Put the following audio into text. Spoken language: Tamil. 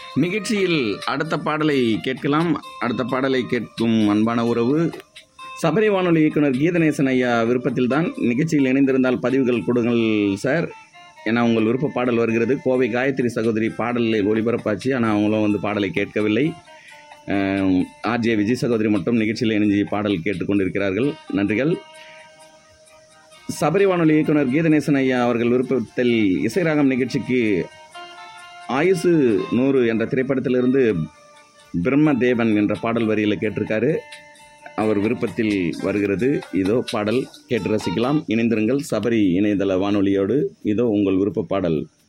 நிகழ்ச்சியில் அடுத்த பாடலை கேட்கலாம் அடுத்த பாடலை கேட்கும் அன்பான உறவு சபரி வானொலி இயக்குனர் கீதநேசன் ஐயா விருப்பத்தில் தான் நிகழ்ச்சியில் இணைந்திருந்தால் பதிவுகள் கொடுங்கள் சார் ஏன்னா உங்கள் விருப்ப பாடல் வருகிறது கோவை காயத்ரி சகோதரி பாடலில் ஒளிபரப்பாச்சு ஆனால் அவங்களும் வந்து பாடலை கேட்கவில்லை ஆர்ஜே விஜய் சகோதரி மட்டும் நிகழ்ச்சியில் இணைஞ்சு பாடல் கேட்டுக்கொண்டிருக்கிறார்கள் நன்றிகள் சபரி வானொலி இயக்குனர் கீதநேசன் ஐயா அவர்கள் விருப்பத்தில் இசைராகம் நிகழ்ச்சிக்கு ஆயுசு நூறு என்ற திரைப்படத்திலிருந்து பிரம்மதேவன் என்ற பாடல் வரியில் கேட்டிருக்காரு அவர் விருப்பத்தில் வருகிறது இதோ பாடல் கேட்டு ரசிக்கலாம் இணைந்திருங்கள் சபரி இணையதள வானொலியோடு இதோ உங்கள் விருப்ப பாடல்